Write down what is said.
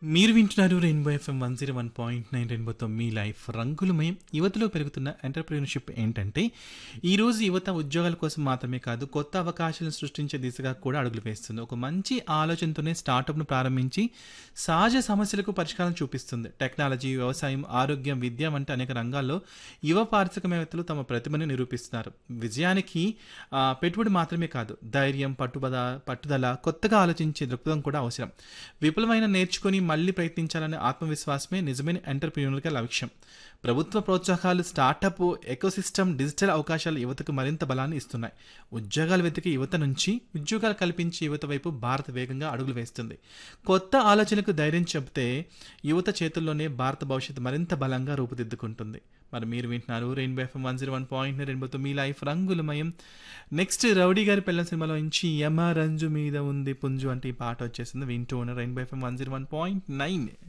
మీరు వింటున్నారు rainbow FM one zero one point nine రెయిన్బోతో మీ లైఫ్ రంగులమయం యువతలో పెరుగుతున్న ఎంటర్ప్రీనర్షిప్ ఏంటంటే ఈరోజు యువత ఉద్యోగాల కోసం మాత్రమే కాదు కొత్త అవకాశాలను సృష్టించే దిశగా కూడా అడుగులు వేస్తుంది ఒక మంచి ఆలోచనతోనే స్టార్టప్ను ప్రారంభించి సహజ సమస్యలకు పరిష్కారం చూపిస్తుంది టెక్నాలజీ వ్యవసాయం ఆరోగ్యం విద్య వంటి అనేక రంగాల్లో యువ పారిశ్రామికవేత్తలు తమ ప్రతిభను నిరూపిస్తున్నారు విజయానికి ఆ, పెట్టుబడి మాత్రమే కాదు ధైర్యం పట్టుబద పట్టుదల కొత్తగా ఆలోచించే దృక్పథం కూడా అవసరం విపులమైన నేర్చుకొని మళ్ళీ ప్రయత్నించాలనే ఆత్మవిశ్వాసమే నిజమైన ఎంటర్ప్రీనర్గా లక్ష్యం ప్రభుత్వ ప్రోత్సాహాలు స్టార్టప్ ఎకోసిస్టమ్ డిజిటల్ అవకాశాలు యువతకు మరింత బలాన్ని ఇస్తున్నాయి ఉద్యోగాలు వెతికే యువత నుంచి ఉద్యోగాలు కల్పించే యువత వైపు భారత్ వేగంగా అడుగులు వేస్తుంది కొత్త ఆలోచనకు ధైర్యం చెబితే యువత చేతుల్లోనే భారత భవిష్యత్తు మరింత బలంగా రూపుదిద్దుకుంటుంది మరి మీరు వింటున్నారు rainbow FM one zero one point రెయిన్బోతో మీ లైఫ్ రంగులమయం నెక్స్ట్ రౌడీ గారి పిల్లల సినిమాలో నుంచి యమ రంజు మీద ఉంది పుంజు అంటే ఈ పాట వచ్చేసింది వింటూ ఉన్న rainbow FM one zero one point nine